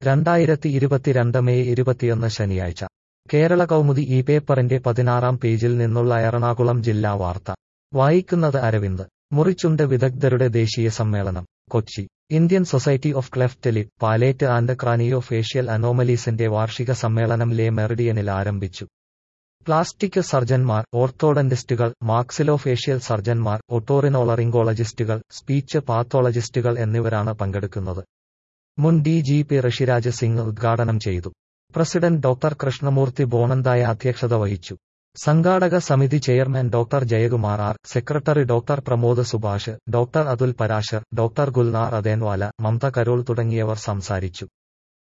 രണ്ടായിരത്തി ഇരുപത്തിരണ്ട് മെയ് ഇരുപത്തിയൊന്ന് ശനിയാഴ്ച കേരള കൗമുദി ഈ പേപ്പറിന്റെ പതിനാറാം പേജിൽ നിന്നുള്ള എറണാകുളം ജില്ലാ വാർത്ത വായിക്കുന്നത് അരവിന്ദ് മുറിച്ചുണ്ട് വിദഗ്ധരുടെ ദേശീയ സമ്മേളനം Kochi Indian society of cleft lip palate and cranio facial അനോമലീസിന്റെ വാർഷിക സമ്മേളനം ലേ മെറിഡിയനിൽ ആരംഭിച്ചു പ്ലാസ്റ്റിക് സർജൻമാർ ഓർത്തോഡന്റിസ്റ്റുകൾ മാക്സിലോഫേഷ്യൽ സർജൻമാർ ഒട്ടോറിനോളറിംഗോളജിസ്റ്റുകൾ സ്പീച്ച് പാത്തോളജിസ്റ്റുകൾ എന്നിവരാണ് പങ്കെടുക്കുന്നത് മുൻ D G P Rishiraj Singh ഉദ്ഘാടനം ചെയ്തു പ്രസിഡന്റ് ഡോക്ടർ കൃഷ്ണമൂർത്തി ബോണന്തായ അധ്യക്ഷത വഹിച്ചു സംഘാടക സമിതി chairman doctor Jayakumar R secretary doctor Pramod Subhash doctor Atul Parashar doctor Gulnar Adenwala Mamata Carol തുടങ്ങിയവർ സംസാരിച്ചു